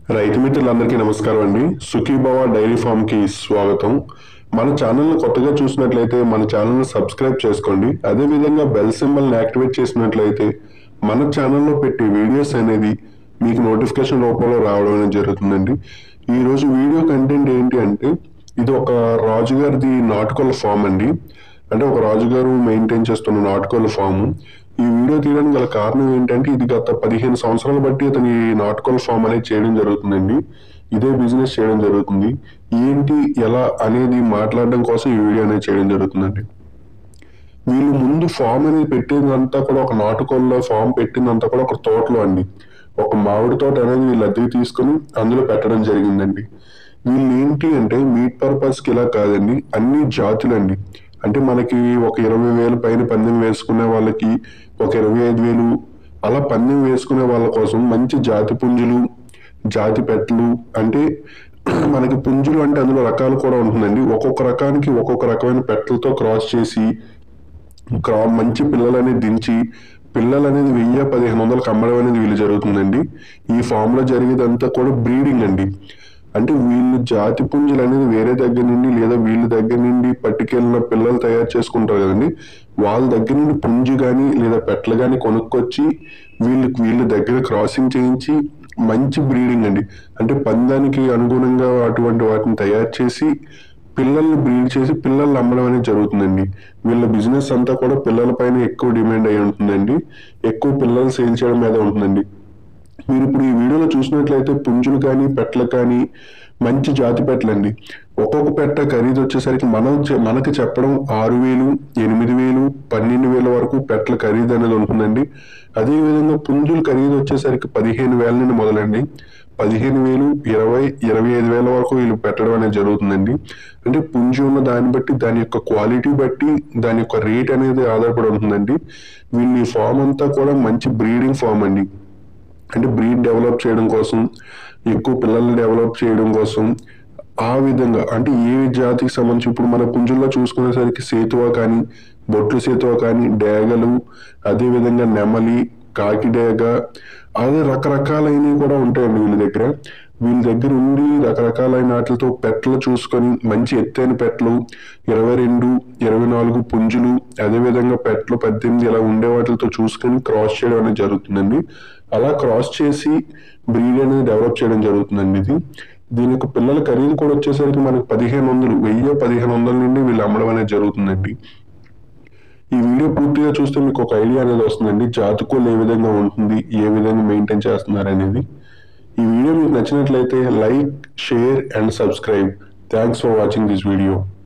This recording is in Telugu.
రైతు మిత్రులందరికీ నమస్కారం అండి సుఖీభవ డైరీ ఫామ్ కి స్వాగతం మన ఛానల్ కొత్తగా చూసినట్లయితే మన ఛానల్ సబ్స్క్రైబ్ చేసుకోండి అదే విధంగా బెల్ సింబల్ ని యాక్టివేట్ చేసినట్లయితే మన ఛానల్లో పెట్టే వీడియోస్ అనేది మీకు నోటిఫికేషన్ రూపంలో రావడం అనేది జరుగుతుందండి ఈ రోజు వీడియో కంటెంట్ ఏంటి అంటే ఇది ఒక రాజుగారిది నాటుకోళ్ళ ఫామ్ అండి అంటే ఒక రాజుగారు మెయింటైన్ చేస్తున్న నాటుకోళ్ళ ఫామ్ ఈ వీడియో తీయడానికి గల కారణం ఏంటంటే ఇది గత పదిహేను సంవత్సరాలు బట్టి అతని నాటుకోళ్ళ ఫామ్ అనేది చేయడం జరుగుతుందండి ఇదే బిజినెస్ చేయడం జరుగుతుంది ఏంటి ఎలా అనేది మాట్లాడడం కోసం ఈ వీడియో అనేది చేయడం జరుగుతుందండి వీళ్ళు ముందు ఫామ్ అనేది పెట్టిందంతా కూడా ఒక నాటుకోళ్ళ ఫామ్ పెట్టిందంతా కూడా ఒక తోటలో అండి ఒక మామిడి తోట అనేది వీళ్ళు అద్దెకి తీసుకుని అందులో పెట్టడం జరిగిందండి వీళ్ళు ఏంటి అంటే మీట్ పర్పస్ కి ఇలా కాదండి అన్ని జాతులండి అంటే మనకి ఒక ఇరవై వేలు పైన పందెం వేసుకునే వాళ్ళకి ఒక ఇరవై ఐదు వేలు అలా పందెం వేసుకునే వాళ్ళ కోసం మంచి జాతి పుంజులు జాతి పెట్టలు అంటే మనకి పుంజులు అంటే అందులో రకాలు కూడా ఉంటుందండి ఒక్కొక్క రకానికి ఒక్కొక్క రకమైన పెట్టలతో క్రాస్ చేసి క్రా మంచి పిల్లలు అనేది దించి పిల్లలు అనేది వెయ్యి పదిహేను వందలకు అమ్మడం అనేది వీళ్ళు జరుగుతుందండి ఈ ఫామ్ లో జరిగేదంతా కూడా బ్రీడింగ్ అండి అంటే వీళ్ళు జాతి పుంజులు అనేది వేరే దగ్గర నుండి లేదా వీళ్ళ దగ్గర నుండి పట్టుకెళ్ళిన పిల్లలు తయారు చేసుకుంటారు కదండి వాళ్ళ దగ్గర నుండి పుంజు కానీ లేదా పెట్టలు కానీ కొనుక్కొచ్చి వీళ్ళకి వీళ్ళ దగ్గర క్రాసింగ్ చేయించి మంచి బ్రీడింగ్ అండి అంటే పందానికి అనుగుణంగా అటువంటి వాటిని తయారు చేసి పిల్లల్ని బ్రీడ్ చేసి పిల్లల్ని అమ్మడం అనేది జరుగుతుందండి వీళ్ళ బిజినెస్ అంతా కూడా పిల్లల పైన ఎక్కువ డిమాండ్ అయి ఉంటుందండి ఎక్కువ పిల్లలు సేల్ చేయడం మీద ఉంటుందండి మీరు ఇప్పుడు ఈ వీడియోలో చూసినట్లయితే పుంజులు కానీ పెట్టలు కానీ మంచి జాతి పెట్టలండి ఒక్కొక్క పెట్ట ఖరీదు వచ్చేసరికి మనం చె- మనకి చెప్పడం ఆరు వేలు ఎనిమిది వేలు పన్నెండు వేల వరకు పెట్టల ఖరీదు అనేది ఉంటుందండి అదే విధంగా పుంజుల ఖరీదు వచ్చేసరికి పదిహేను వేల నుండి మొదలండి పదిహేను వేలు ఇరవై ఇరవై ఐదు వేల వరకు వీళ్ళు పెట్టడం అనేది జరుగుతుందండి అంటే పుంజు ఉన్న దాన్ని బట్టి దాని యొక్క క్వాలిటీ బట్టి దాని యొక్క రేట్ అనేది ఆధారపడి ఉంటుందండి వీళ్ళ ఈ ఫామ్ అంతా కూడా మంచి బ్రీడింగ్ ఫామ్ అండి అంటే బ్రీడ్ డెవలప్ చేయడం కోసం ఎక్కువ పిల్లల్ని డెవలప్ చేయడం కోసం ఆ విధంగా అంటే ఏ జాతికి సంబంధించి ఇప్పుడు మన పుంజుల్లో చూసుకునేసరికి సేతువ కానీ బొట్లు సేతువ కానీ డేగలు అదే విధంగా నెమలి కాకి డేగ అదే రకరకాలైనవి కూడా ఉంటాయండి వీళ్ళ దగ్గర వీళ్ళ దగ్గర ఉండి రకరకాలైన వాటితో పెట్టలు చూసుకొని మంచి ఎత్తైన పెట్టలు ఇరవై రెండు ఇరవై నాలుగు పుంజులు అదే విధంగా పెట్టలు పద్దెనిమిది ఇలా ఉండే వాటితో చూసుకొని క్రాస్ చేయడం అనేది జరుగుతుందండి అలా క్రాస్ చేసి బ్రీడ్ అనేది డెవలప్ చేయడం జరుగుతుందండి ఇది దీని యొక్క పిల్లల ఖరీదు కూడా వచ్చేసరికి మనకి పదిహేను వందలు వెయ్యి పదిహేను వందల నుండి వీళ్ళు అమ్మడం అనేది జరుగుతుందండి ఈ వీడియో పూర్తిగా చూస్తే మీకు ఒక ఐడియా అనేది వస్తుందండి జాతకులు ఏ విధంగా ఉంటుంది ఏ విధంగా మెయింటైన్ చేస్తున్నారు అనేది ఈ వీడియో మీకు నచ్చినట్లయితే like share and subscribe thanks for watching this video